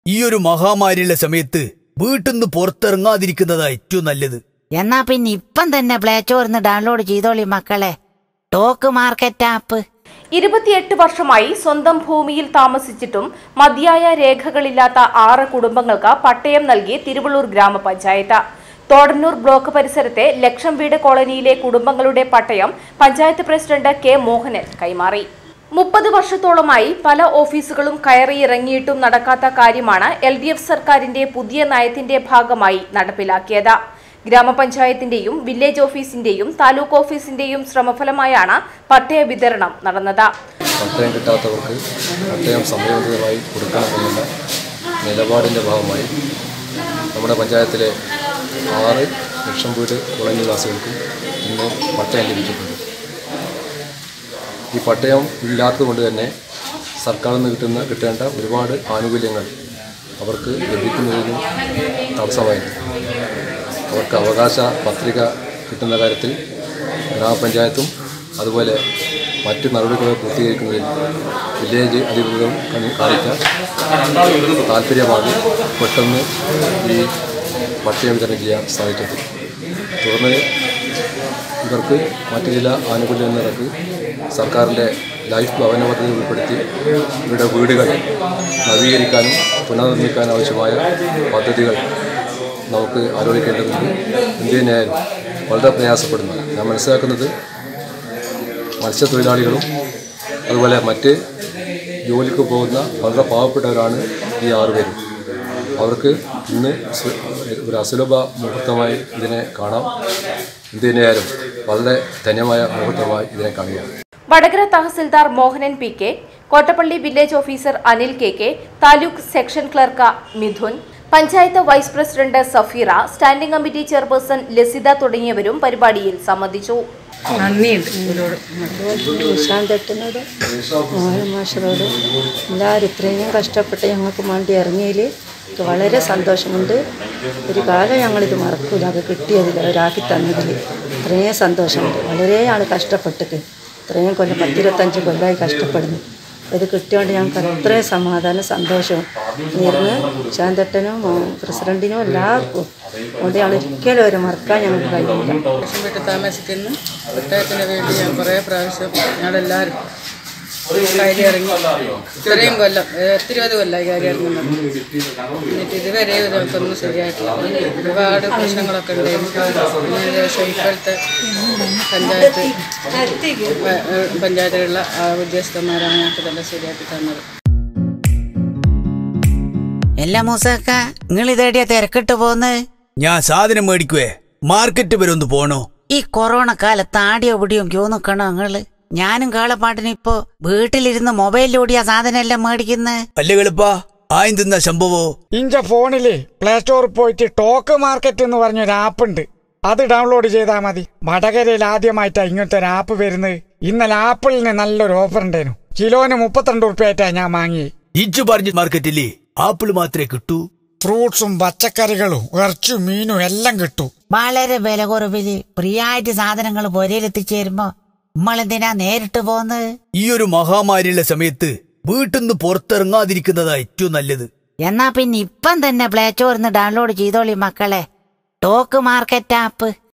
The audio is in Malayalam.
ഈ ഒരു മഹാമാരിയുള്ള സമയത്ത് വീട്ടിൽ നിന്ന് പുറത്തിറങ്ങാതിരിക്കുന്നതാ ഏറ്റവും നല്ലത് എന്നാ പിന്നെ ഇപ്പം തന്നെ പ്ലേ സ്റ്റോറിന്ന് ഡൗൺലോഡ് ചെയ്തോളി മക്കളെ ടോക്ക് മാർക്കറ്റ് ആപ്പ് ഇരുപത്തിയെട്ട് വർഷമായി സ്വന്തം ഭൂമിയിൽ താമസിച്ചിട്ടും മതിയായ രേഖകളില്ലാത്ത ആറ് കുടുംബങ്ങൾക്ക് പട്ടയം നൽകി തിരുവള്ളൂർ ഗ്രാമപഞ്ചായത്ത് തോടന്നൂർ ബ്ലോക്ക് പരിസരത്തെ ലക്ഷം വീട് കോളനിയിലെ കുടുംബങ്ങളുടെ പട്ടയം പഞ്ചായത്ത് പ്രസിഡന്റ് കെ മോഹനൻ കൈമാറി മുപ്പത് വർഷത്തോളമായി പല ഓഫീസുകളും കയറിയിറങ്ങിയിട്ടും നടക്കാത്ത കാര്യമാണ് എൽ ഡി എഫ് സർക്കാരിന്റെ പുതിയ നയത്തിന്റെ ഭാഗമായി നടപ്പിലാക്കിയത് ഗ്രാമപഞ്ചായത്തിന്റെയും വില്ലേജ് ഓഫീസിന്റെയും താലൂക്ക് ഓഫീസിന്റെയും ശ്രമഫലമായാണ് പട്ടയ വിതരണം നടന്നത് പട്ടയം കിട്ടാത്തവർക്ക് പട്ടയം സമയബന്ധിതമായി കൊടുക്കണമെന്നുള്ള നിലപാടിൻ്റെ ഭാഗമായി നമ്മുടെ പഞ്ചായത്തിലെ ആറ് ലക്ഷം വീട് കോളനി നിവാസികൾക്കും ഇന്ന് പട്ടയം ലഭിച്ചിട്ടുണ്ട് ഈ പട്ടയം ഇല്ലാത്തതുകൊണ്ട് തന്നെ സർക്കാരിൽ നിന്ന് കിട്ടുന്ന കിട്ടേണ്ട ഒരുപാട് ആനുകൂല്യങ്ങൾ അവർക്ക് ലഭിക്കുന്നതിനും തടസ്സമായിരുന്നു അവർക്ക് അവകാശ പത്രിക കിട്ടുന്ന കാര്യത്തിൽ ഗ്രാമപഞ്ചായത്തും അതുപോലെ മറ്റ് നടപടികൾ പൂർത്തീകരിക്കുന്നതിൽ വില്ലേജ് അധികൃതരും കണി- കാണിച്ച താല്പര്യമാണ് പെട്ടെന്ന് ഈ പട്ടയ വിതരണം ചെയ്യാൻ സാധിച്ചത് തുടർന്ന് ഇവർക്ക് മറ്റു ചില ആനുകൂല്യം നിരക്ക് സർക്കാരിൻ്റെ ലൈഫ് ഭവന പദ്ധതി ഉൾപ്പെടുത്തി ഇവരുടെ വീടുകൾ നവീകരിക്കാനും പുനർനിർമ്മിക്കാനും ആവശ്യമായ പദ്ധതികൾ നമുക്ക് ആലോചിക്കേണ്ടതുണ്ട് എന്തിനായാലും വളരെ പ്രയാസപ്പെടുന്നു ഞാൻ മനസ്സിലാക്കുന്നത് മത്സ്യത്തൊഴിലാളികളും അതുപോലെ മറ്റ് ജോലിക്ക് പോകുന്ന വളരെ പാവപ്പെട്ടവരാണ് ഈ ആറുപേരും അവർക്ക് ഇന്ന് സു- ഒരു അസുലഭ മുഹൂർത്തമായി ഇതിനെ കാണാം എന്തിനായാലും വളരെ ധന്യമായ മുഹൂർത്തമായി ഇതിനെ കാണുകയാണ് Vadakara tahsildar Mohanan P K Kottappally village officer Anil K K taluk section clerk Mithun panchayat vice president Safeera standing committee chairperson Lasitha തുടങ്ങിയവരും പരിപാടിയിൽ സംബന്ധിച്ചു നന്ദിയുണ്ട് ഇവരോട് ശാന്തട്ടനോട് മോഹൻ മാഷറോട് എല്ലാവരും ഇത്രയും കഷ്ടപ്പെട്ട് ഞങ്ങൾക്ക് വേണ്ടി ഇറങ്ങിയതിൽ എനിക്ക് വളരെ സന്തോഷമുണ്ട് ഒരു കാലം ഞങ്ങളിത് മറക്കൂല അത് കിട്ടിയതിൽ അവരാക്കി തന്നതിൽ ഇത്രയും സന്തോഷമുണ്ട് വളരെ ആൾ കഷ്ടപ്പെട്ടിട്ട് ഇത്രയും കൊല്ലം പത്തിരുപത്തഞ്ച് കൊല്ലമായി കഷ്ടപ്പെടുന്നു ഇത് കിട്ടിയോണ്ട് ഞങ്ങൾക്ക് അത്രയും സമാധാനം സന്തോഷവും നേർന്ന് ശാന്തട്ടനും പ്രസിഡന്റിനും എല്ലാവർക്കും അതുകൊണ്ട് ഞങ്ങൾ ഒരിക്കലും അവരെ മറക്കാൻ ഞങ്ങൾക്ക് കഴിയില്ല ലക്ഷം വീട്ടിൽ താമസിക്കുന്നു പട്ടയത്തിന് വേണ്ടി ഞാൻ കുറേ പ്രാവശ്യം ഞങ്ങളെല്ലാവരും കയറി ഇറങ്ങി ഇത്രയും കൊല്ലം എത്തിരുപത് കൊല്ലമായി കയറി ഇറങ്ങുന്നത് എന്നിട്ട് ഇതുവരെ നമുക്കൊന്നും ശരിയായിട്ടില്ല ഒരുപാട് പ്രശ്നങ്ങളൊക്കെ ഉണ്ടായിരുന്നു അതിന് ശേഷം ഇപ്പോഴത്തെ പഞ്ചായത്ത് പ- ഏഹ് പഞ്ചായത്തിലുള്ള ആ ഉദ്യോഗസ്ഥന്മാരാണ് ഞങ്ങൾക്ക് ഇതെല്ലാം ശരിയാക്കി തന്നത് എല്ലാ മൂസക്ക നിങ്ങൾ ഇതേടിയ തിരക്കിട്ട് പോന്ന് ഞാൻ സാധനം മേടിക്കുവേ മാർക്കറ്റ് വരെ ഒന്ന് പോണോ ഈ കൊറോണ കാലത്ത് ആടിയോ പിടിയോ ക്യൂ നിക്കണോ നിങ്ങള് ഞാനും കാളപ്പാട്ടിന് ഇപ്പോ വീട്ടിലിരുന്ന് മൊബൈലിലൂടിയ സാധനം എല്ലാം മേടിക്കുന്നത് അല്ലേ എളുപ്പാ ആയും തിന്ന സംഭവോ ഇഞ്ച ഫോണില് പ്ലേ സ്റ്റോറിൽ പോയിട്ട് ടോക്ക് മാർക്കറ്റ് എന്ന് പറഞ്ഞൊരു ആപ്പ് ഉണ്ട് അത് ഡൗൺലോഡ് ചെയ്താൽ മതി വടകരയിൽ ആദ്യമായിട്ടാണ് ഇങ്ങനത്തെ ഒരു ആപ്പ് വരുന്നത് ഇന്നലെ ആപ്പിളിന് നല്ലൊരു ഓഫർ ഉണ്ടായിരുന്നു കിലോന് മുപ്പത്തിരണ്ട് ഉറുപ്പ്യായിട്ടാ ഞാൻ വാങ്ങി ഇജ്ജ് പറഞ്ഞ മാർക്കറ്റില്ലേ ആപ്പിൾ മാത്രമേ കിട്ടൂ ഫ്രൂട്ട്സും പച്ചക്കറികളും ഇറച്ചും മീനും എല്ലാം കിട്ടും വളരെ വില കുറവില് ഫ്രീയായിട്ട് സാധനങ്ങൾ പൊരയിലെത്തിച്ചേരുമ്പോ നമ്മളെന്തിനാ നേരിട്ട് പോന്ന് ഈ ഒരു മഹാമാരിയുള്ള സമയത്ത് വീട്ടിൽ നിന്ന് പുറത്തിറങ്ങാതിരിക്കുന്നതാ ഏറ്റവും നല്ലത് എന്നാ പിന്നെ ഇപ്പം തന്നെ പ്ലേ സ്റ്റോറിന്ന് ഡൗൺലോഡ് ചെയ്തോളി മക്കളെ ടോക്ക് മാർക്കറ്റ് ആപ്പ്